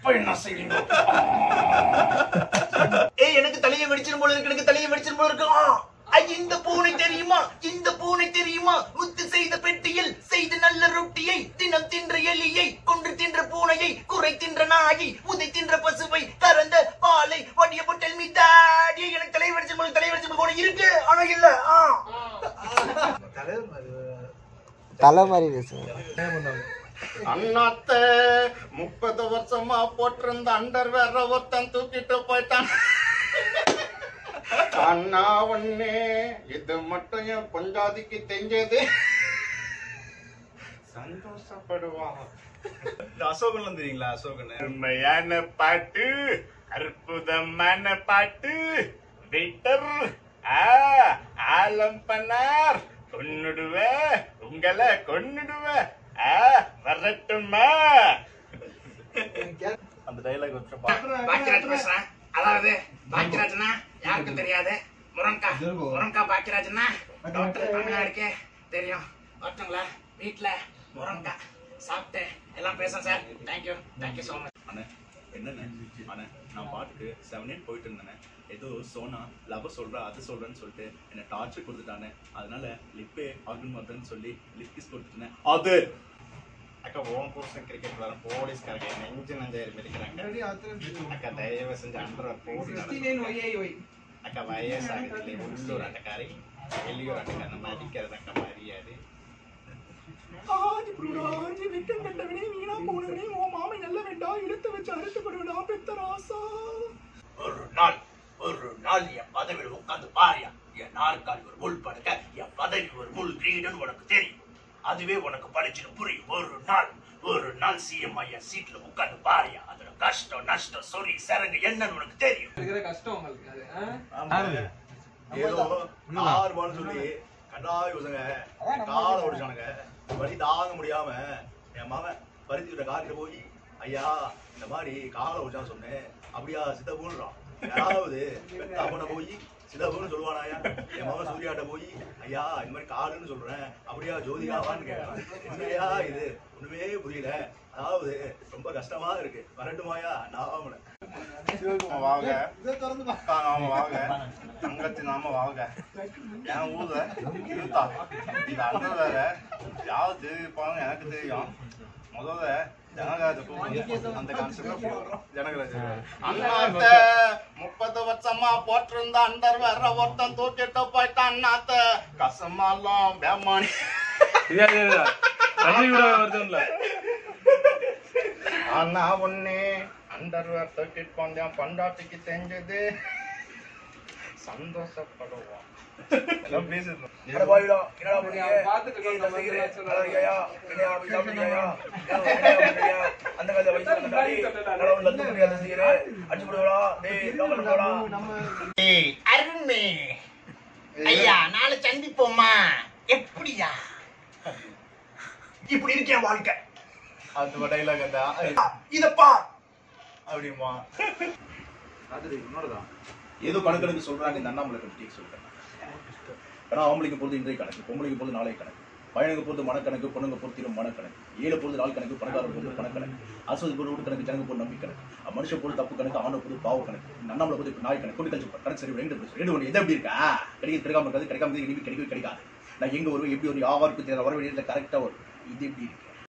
இப்ப என்ன செய்வீங்க ஏய் எனக்கு தலையை வெடிச்சிரும் போல இருக்கு எனக்கு தலையை வெடிச்சிரும் போல இருக்கு ஆ, ஐ, இந்த பூனை தெரியுமா இந்த பூனை தெரியுமா முத்து செய்த பெட்டியில் செய்த நல்ல ரொட்டியை தினம் தின்ற எலியை கொன்று தின்ற பூனையை குறை தின்ற நாயை உதை தின்ற பசுவை கறந்த பாலை வடிய பொட்டல் மீதாடி எனக்கு தலையை வெடிச்சிரும் போல தலையை வெடிச்சிரும் போல இருக்கு ஆனா இல்ல ஆ தலை மாதிரி பேசுங்க அண்ணாத்த முப்பது வருஷமா போட்டிருந்த அண்டர் வேற ஒருத்தன் தூக்கிட்டு போயிட்டான் அண்ணா ஒண்ணே இது மட்டும் என் பொஞ்சாதிக்கு தெரிஞ்சது சந்தோஷப்படுவான் அசோகன் தெரியுங்களா அசோகன் உண்மையான பாட்டு அற்புதமான பாட்டு வெயிட்டர் ஆலம் பண்ணார் கொன்னுடுவ உங்களை கொன்னுடுவ ஆ, வரட்டுமா அந்த டைலாக் வச்சு பாக்கியராஜ் பேசுறேன் அதாவது பாக்கியராஜனா யாருக்கும் தெரியாது முருங்கா முருங்கா பாக்கியராஜனா டாக்டர் தமிழ்நாடுக்கே தெரியும் ஒருத்தங்களா வீட்டுல முருங்கா சாப்பிட்டு எல்லாம் பேசுறேன் sir thank you thank you so much அண்ணே என்னண்ணே அண்ணே நான் பாட்டுக்கு செவன் எயிட் போயிட்டு இருந்தேனே ஏதோ சோனா லவ் சொல்றா அது சொல்றேன்னு சொல்லிட்டு என்ன டார்ச்சர் கொடுத்துட்டானே அதனால லிப்பே ஆகும் வருதுன்னு சொல்லி லிப் கிஸ் கொடுத்துட்டேன் அது அக்கா ஓம் புருஷன் கிரிக்கெட் வர போலீஸ்காரங்க நெஞ்சு நஞ்சாயிரம் மிதிக்கிறாங்க அக்கா தயவு செஞ்சு அண்டர் போட்டு அக்கா வயசாகுது இல்லை உள்ளூர் ஆட்டக்காரி வெளியூர் ஆட்டக்காரி நம்ம அடிக்கிறது அக்கா மரியாதை ஒரு நாள் ஒரு நாள் என் பதவியில் உட்கார்ந்து பாரியா என் நாற்காலி ஒரு முள் படுக்க என் பதவி ஒரு முள் கிரீடுன்னு உனக்கு தெரியும் அதுவே உனக்கு படிச்சுன்னு புரியும் ஒரு நாள் ஒரு நாள் சிஎம் ஐயா சீட்ல உட்கார்ந்து பாரியா அதோட கஷ்டம் நஷ்டம் சொறி சரங்கு என்னன்னு உனக்கு தெரியும் இருக்கிற கஷ்டம் உங்களுக்கு அது ஆ? ஏதோ ஆறு பால் சொல்லி கண்ணாய் யோசங்க காலை ஓடிச்சானுங்க வலி தாங்க முடியாம என் மகன் பருத்தி விட்ட காரில் போய் ஐயா இந்த மாதிரி காலை ஓடிச்சான்னு சொன்னேன் அப்படியா சித்தப்பூன்றான் யாராவது பண்ண போய் சித்தப்பூன்னு சொல்லுவானாயா என் மகன் சூர்யாட்ட போய் ஐயா இந்த மாதிரி காடுன்னு சொல்றேன் அப்படியா ஜோதிகாவான்னு கேட்கறான் என்னையா இது ஒண்ணுமே புரியல அதாவது ரொம்ப கஷ்டமா இருக்கு வரட்டுமாயா நான் நாம வாங்க நாம வாங்க தங்கச்சி நாம வாங்க என் ஊர்ல இருந்தா இது அண்ணன் வேற யாவது தெரிவிப்பாங்க எனக்கு தெரியும் முதல்ல ஜனகராஜ கூப்பிடுங்க அந்த கான்செப்ட் ஜனகராஜ அண்ணாத்த முப்பது வருஷமா போட்டிருந்த அண்டர் வேற ஒருத்தன் தூக்கிட்டு போயிட்டான் அண்ணாத்த கசமாலாம் பேமானி அண்ணா ஒண்ணே அண்டர் வேர் தூக்கிட்டு போந்தேன் பண்டாட்டிக்கு தெரிஞ்சது சந்தோஷப்படுவான் எல்லாம் பேசுறோம் நீங்க அவன் பார்த்துட்டு இருக்கோம் நம்ம வந்து சொல்றாங்க. ஏய், அருண்மே ஐயா நாளை சந்திப்போமா எப்படியா இப்படி இருக்கேன் வாழ்க்கை அந்த டைலாக் அந்த இதப்பா அப்படிமா அது உன்னோடதான் ஏதோ கணக்கெடுக்கு சொல்றாங்க இந்த அண்ணாமலை பற்றி சொல்றேன் ஏன்னா ஆம்பளைக்கு பொறுத்து இன்றைய கணக்கு பொம்பளைக்கு பொறுத்து நாளைய கணக்கு பையனுக்கு பொறுத்து மனக்கணக்கு பொண்ணுங்க பொறுத்திடும் மனக்கணக்கு ஏழை பொறுத்து நாள் கணக்கு பணக்காரர் பொறுத்து பணக்கணக்கு அசுவதி பொருள் கணக்கு ஜனங்க பொருள் நம்பி கணக்கு மனுஷ பொருள் தப்பு கணக்கு ஆணை பொருள் பாவ கணக்கு இந்த அண்ணாமலை பொறுத்து இப்ப நாய் கணக்கு கொண்டு கழிச்சு கணக்கு சரி ரெண்டு பேர் ரெண்டு ஒன்று எது எப்படி இருக்கா கிடைக்க கிடைக்காம இருக்காது கிடைக்காம இருக்கு, இனிமே கிடைக்கவே கிடைக்காது நான் எங்க வருவேன் எப்படி வரும் யாவாருக்கு தேவை வர வேண்டியதுல கரெக்டா வரும் இது எப்படி இருக்கு